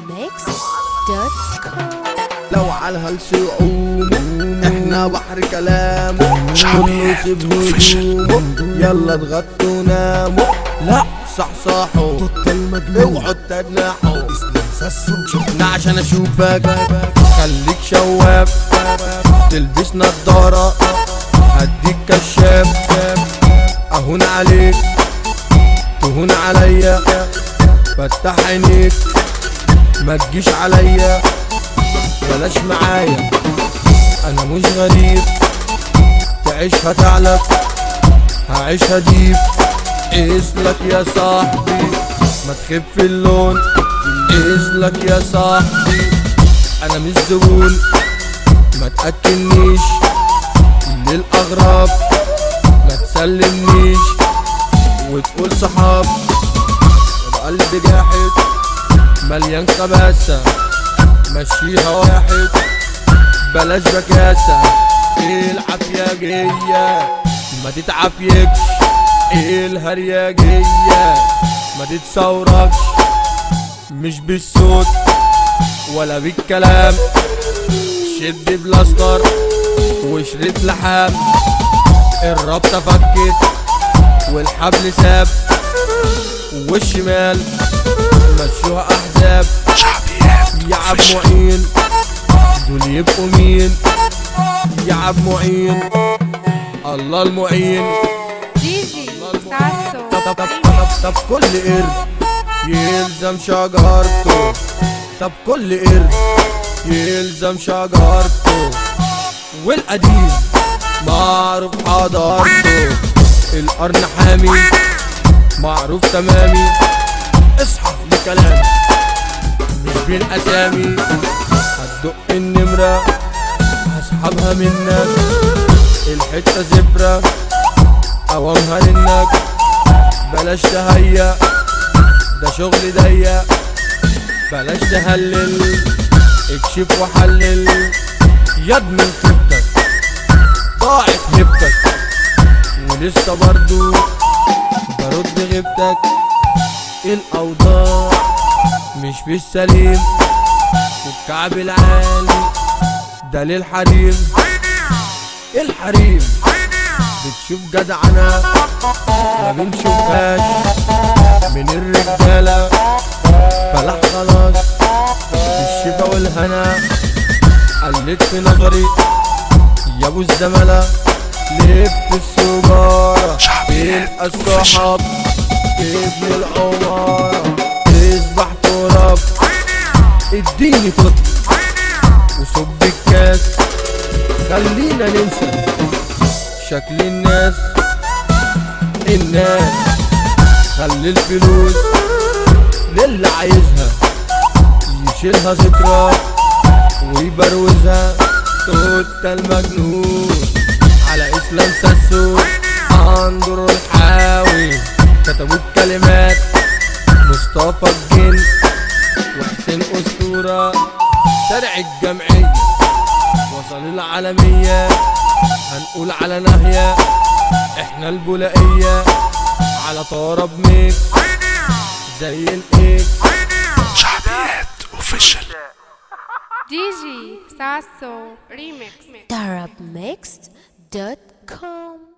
arabmix.com لو على الهلس يقوم احنا بحر كلام شعبيات شبه official. هجوم يلا اتغطوا وناموا لا صحصحوا ضد المجنون اوعوا تنحوا شفنا عشان اشوفك خليك شواف تلبس نضارة هديك كشاف اهون عليك تهون عليا فتح عينيك ما تجيش عليا بلاش معايا انا مش غريب تعيشها تعلق هعيشها ديب اسلك يا صاحبي ما تخف اللون اسلك يا صاحبي انا مش زبون ما تاكلنيش للاغراب ما تسلمنيش وتقول صحاب القلب جاحد مليان خباثه مشيها واحد بلاش بكاسة ايه العافية ما تتعافيكش ايه الهرية ما تتصوركش مش بالصوت ولا بالكلام شد بلاستر وشريط لحام الرابطة فكت والحبل ساب والشمال مشوها احزاب شعبيات يا عم official. معين دول يبقوا مين يا عم معين الله المعين جيجي ساسو طب طب طب طب, طب كل قرد يلزم شجرته طب كل قرد يلزم شجرته والقديم معروف حضارته القرن حامي معروف تمامي اصحى لكلامي مش بالاسامي هتدق النمرة هسحبها منك الحتة زفرة اوامها لنك بلاش تهيأ ده شغل ضيق بلاش تهلل اكشف وحلل يد من خيبتك ضاعت هبتك ولسه برضو برد غيبتك الاوضاع مش بالسليم والكعب العالي ده للحريم الحريم بتشوف جدعنة ما بنشوفهاش من الرجالة فلاح خلاص الشفا والهنا قلت في نظري يا ابو الزملاء لفت السجارة شعبيات تبقى الصحاب تبني العمارة تصبح تراب اديني طب وصب الكاس خلينا ننسى شكل الناس الناس خلي الفلوس للي عايزها يشيلها ذكرى ويبروزها توتا المجنون على اسلام ساسو اندرو الحاوي كتبوا الكلمات مصطفى الجن وحسين اسطوره شارع الجمعيه وصل العالميه هنقول على ناهيه احنا البولائيه على طرب ميكس زي الاكس شعبيات official. جيجي ساسو ريميكس arabmix.com